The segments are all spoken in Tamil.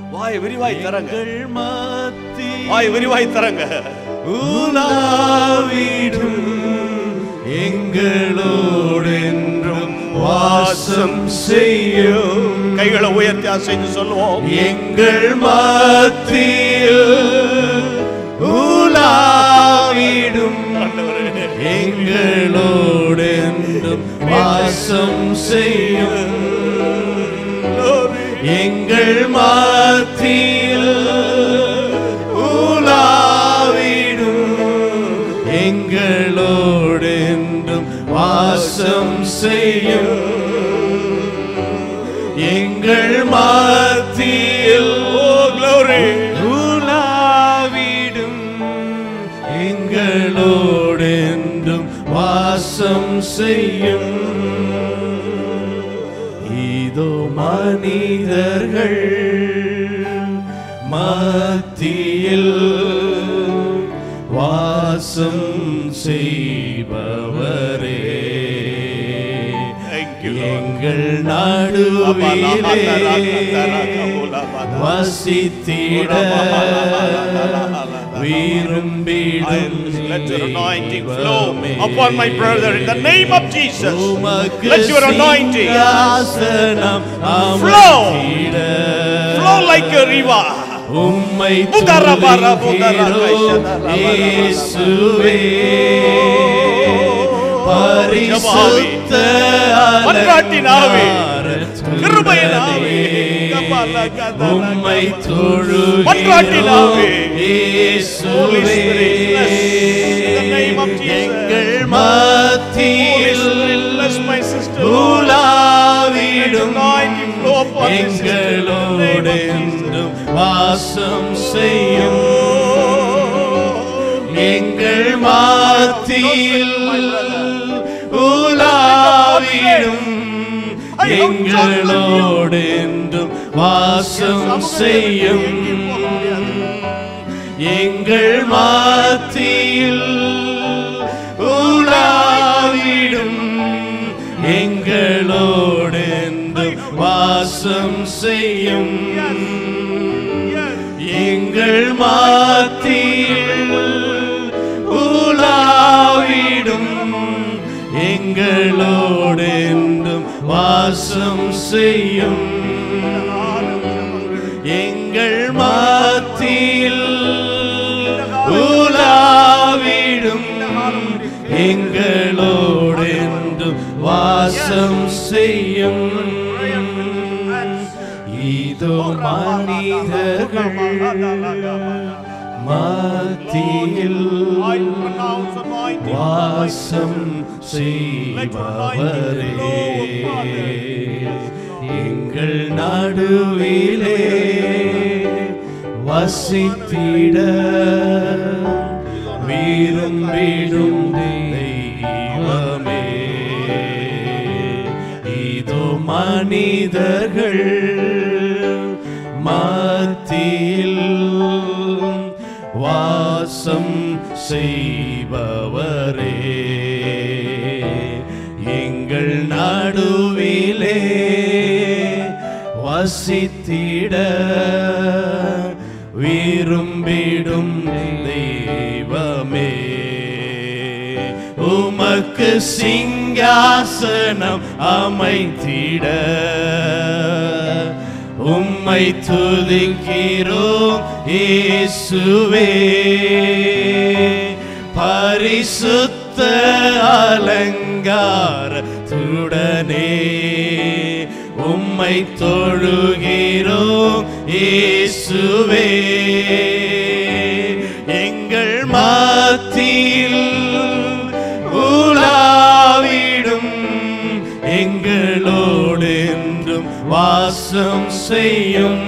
வாய் விரிவாய் தரங்க எங்கள் மத்தி வாய் விரிவாய் தரங்க உலாவிடும் எங்களோடென்றும் வாசம் செய்யும் கைகளை உயர்த்தி அசைந்து சொல்லுவோம் எங்கள் மத்தியில் உலாவிடும் ஆண்டவரே எங்களோடென்றும் வாசம் செய்யும் எங்கள் மத்தியில் உலாவிடும் எங்களோடென்றும் வாசம் செய்யும் எங்கள் மத்தியில் உலாவிடும் எங்களோடென்றும் வாசம் செய்யும் இதோ மனிதர்கள் மத்தியில் வாசம் செய்பவரே Thank you, Lord. எங்கள் நடுவிலே வசித்திட விரும்பிடும் Let your anointing flow தெய்வமே. upon my brother in the name of Jesus. உமக்கு Let your anointing சிங்காசனம் Flow. அமைத்திட flow like a river. உம்மை புதரபர, புதர, துதிக்கிறோம் கைஷதரபர, இயேசுவே பரிசுத்த மன்றாட்டின் ஆவி, கிருபையின் ஆவி, அலங்காரத்துடனே கபால, கதல, உம்மை மன்றாட்டின் ஆவி, தொழுகிறோம் Holy இயேசுவே Spirit, bless in the name of Jesus. எங்கள் Holy மத்தியில் Spirit, bless my sister. Let உலாவிடும் anointing flow upon this sister in the name of எங்களோடென்றும் வாசம் செய்யும் எங்கள் மத்தியில் உலாவிடும் எங்களோடென்றும் வாசம் செய்யும் எங்கள் மத்தியில் உலாவிடும் எங்களோடென்றும் வாசம் செய்யும் எங்கள் மத்தியில் உலாவிடும் எங்களோடென்றும் வாசம் செய்யும் எங்கள் மத்தியில் உலாவிடும் எங்களோடென்றும் வாசம் செய்யும் இதோ மனிதர்கள் மத்தியில் வாசம் செய்பவரே எங்கள் நடுவிலே வசித்திட விரும்பிடும் தெய்வமே இதோ மனிதர்கள் மத்தியில் வாசம் செய்பவரே எங்கள் நடுவிலே வசித்திட விரும்பிடும் தெய்வமே உமக்கு சிங்காசனம் அமைத்திட உம்மை துதிக்கிறோம் இயேசுவே பரிசுத்த அலங்காரத்துடனே உம்மை தொழுகிறோம் இயேசுவே எங்கள் மத்தியில் உலாவிடும் எங்களோடு என்றும் வாசம் செய்யும்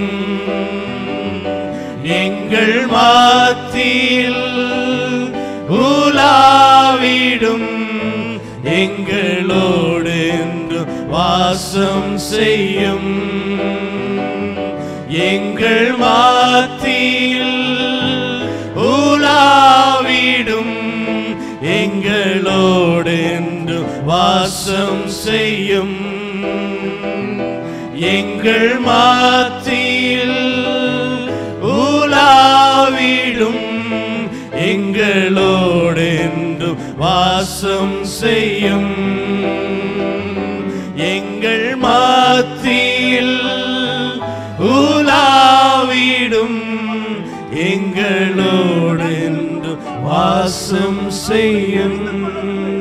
எங்கள் மத்தியில் உலாவிடும் எங்களோடு என்றும் வாசம் செய்யும் எங்கள் மத்தியில் உலாவிடும் எங்களோடு என்றும் வாசம் செய்யும் எங்கள் மத்தியில் எங்களோடென்று வாசம் செய்யும் எங்கள் மத்தியில் உலாவிடும் எங்களோடென்று வாசம் செய்யும்